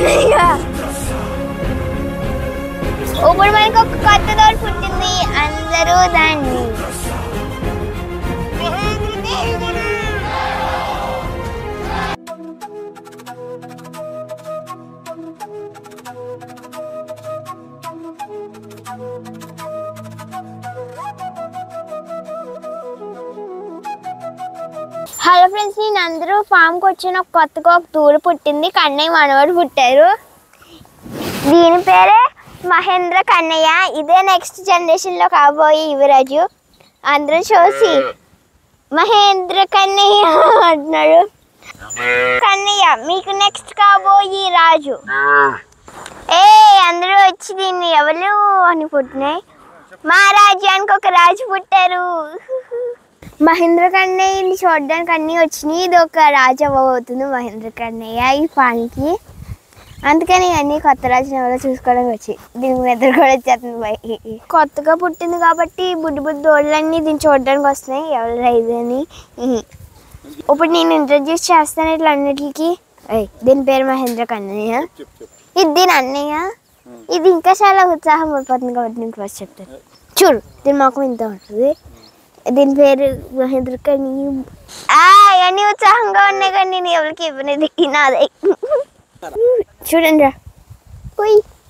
కన్నయ్య ఇప్పుడు మనకు ఒక కొత్త తోడు పుట్టింది అందరూ దాన్ని హలో ఫ్రెండ్స్ నేను అందరూ ఫామ్కి వచ్చిన ఒక కొత్తగా ఒక తూడు పుట్టింది కన్నయ్య మనవాడు పుట్టారు దీని పేరే మహేంద్ర కన్నయ్య ఇదే నెక్స్ట్ జనరేషన్లో కాబోయే యువరాజు అందరూ చూసి మహేంద్ర కన్నయ్య అంటున్నాడు కన్నయ్య మీకు నెక్స్ట్ కాబోయే రాజు ఏ అందరూ వచ్చి దీన్ని ఎవరు అని పుట్టినాయి మా రాజ్యానికి ఒక రాజు పుట్టారు మహేంద్ర కన్నయ్యని చూడడానికి అన్నీ వచ్చినాయి ఇది ఒక రాజు అవ్వబోతుంది మహేంద్ర కన్నయ్య ఈ పానికి అందుకని అన్ని కొత్త రాజుని ఎవరో చూసుకోవడానికి వచ్చి దీనికి నిద్ర కూడా వచ్చేస్తుంది బయటికి కొత్తగా పుట్టింది కాబట్టి బుడ్డి బుడ్డి దోళ్ళన్నీ దీన్ని చూడడానికి వస్తున్నాయి ఎవరు ఇది అని ఇప్పుడు నేను ఇంట్రడ్యూస్ చేస్తాను ఇట్లా అన్నిటికి ఏయ్, దీని పేరు మహేంద్ర కన్నయ్య ఇది దీని అన్నయ్య ఇది ఇంకా చాలా ఉత్సాహం అయిపోతుంది కాబట్టి నేను ఫస్ట్ చెప్తాను చూడు దీని మాకు ఇంత ఉంటుంది దీని పేరు మహేంద్ర కన్నయ్య ఆ, అన్నీ ఉత్సాహంగా ఉన్నాయి కానీ నేను ఎవరికి ఇవ్వనిది నాదే చూడండి రా ఉయ్